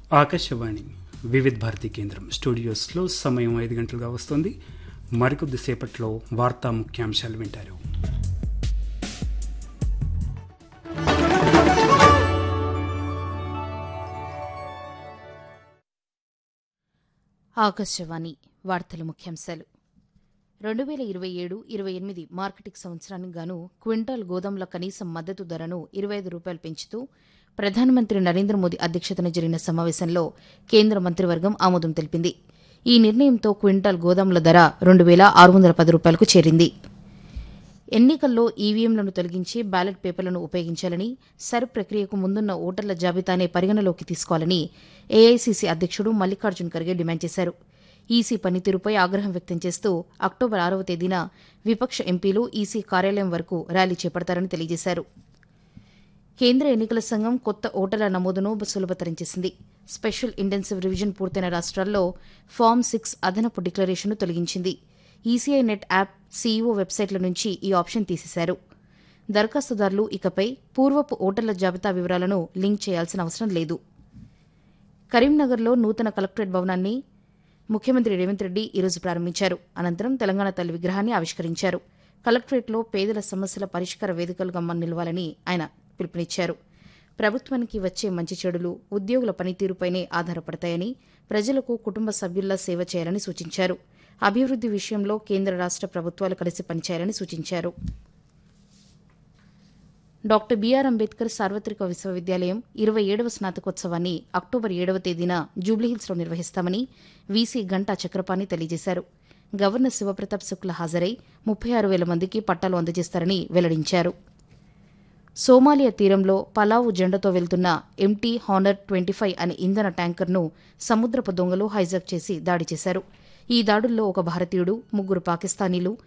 ఆకాశవాణి వివిధ్ భారతి కేంద్రం స్టూడియోస్లో సమయం ఐదు గంటలుగా వస్తుంది మరికొద్ది సేపట్లో వార్తా ముఖ్యాంశాలు వింటారు ఆకాశవాణి వార్తల ముఖ్యాంశాలు రెండు వేల ఇరవై ఏడు ఇరవై ఎనిమిది మార్కెటింగ్ సంవత్సరానికి గాను క్వింటాల్ గోదాముల కనీస మద్దతు ధరను ఇరవై ఐదు రూపాయలు పెంచుతూ ప్రధానమంత్రి నరేంద్ర మోదీ అధ్యక్షతన జరిగిన సమావేశంలో కేంద్ర మంత్రివర్గం ఆమోదం తెలిపింది ఈ నిర్ణయంతో క్వింటాల్ గోదాముల ధర రెండు వేల ఆరు వందల పది రూపాయలకు చేరింది ఎన్నికల్లో ఈవీఎంలను తొలగించి బ్యాలెట్ పేపర్లను ఉపయోగించాలని సర్ ప్రక్రియకు ముందున్న ఓటర్ల జాబితానే పరిగణలోకి తీసుకోవాలని ఏఐసీసీ అధ్యక్షుడు మల్లికార్జున్ ఖర్గే డిమాండ్ చేశారు ఈసీ పనితీరుపై ఆగ్రహం వ్యక్తం చేస్తూ అక్టోబర్ ఆరవ తేదీన విపక్ష ఎంపీలు ఈసీ కార్యాలయం వరకు ర్యాలీ చేపడతారని తెలియజేశారు కేంద్ర ఎన్నికల సంఘం కొత్త ఓటర్ల నమోదును సులభతరం చేసింది స్పెషల్ ఇంటెన్సివ్ రివిజన్ పూర్తయిన రాష్ట్రాల్లో ఫామ్ సిక్స్ అదనపు డిక్లరేషన్ను తొలగించింది ఈసీఐ నెట్ యాప్ సీఈఓ వెబ్సైట్ల నుంచి ఈ ఆప్షన్ తీసేశారు దరఖాస్తుదారులు ఇకపై పూర్వపు ఓటర్ల జాబితా వివరాలను లింక్ చేయాల్సిన అవసరం లేదు కరీంనగర్లో నూతన కలెక్టరేట్ భవనాన్ని ముఖ్యమంత్రి రేవంత్ రెడ్డి ఈరోజు ప్రారంభించారు అనంతరం తెలంగాణ తల్లి విగ్రహాన్ని ఆవిష్కరించారు కలెక్టరేట్లో పేదల సమస్యల పరిష్కార వేదికలుగా నిలవాలని ఆయన పిలుపునిచ్చారు ప్రభుత్వానికి వచ్చే మంచి చెడులు ఉద్యోగుల పనితీరుపైనే ఆధారపడతాయని ప్రజలకు కుటుంబ సభ్యుల్లా సేవ చేయాలని సూచించారు అభివృద్ది విషయంలో కేంద్ర రాష్ట ప్రభుత్వాలు కలిసి పనిచేయాలని సూచించారు డాక్టర్ బీఆర్ అంబేద్కర్ సార్వత్రిక విశ్వవిద్యాలయం ఇరవై ఏడవ స్నాతకోత్సవాన్ని అక్టోబర్ ఏడవ తేదీన జూబ్లీహిల్స్లో నిర్వహిస్తామని వీసీ గంటా చక్రపాణి తెలియజేశారు గవర్నర్ శివప్రతాప్ శుక్ల హాజరై ముప్పై ఆరు వేల మందికి పట్టాలు అందజేస్తారని వెల్లడించారు సోమాలియా తీరంలో పలావు జెండాతో వెళ్తున్న ఎంటీ హానర్ ట్వంటీ ఫైవ్ అనే ఇంధన ట్యాంకర్ను సముద్రపు దొంగలు హైజాక్ చేసి దాడి చేశారు ఈ దాడుల్లో ఒక భారతీయుడు ముగ్గురు పాకిస్తానీలు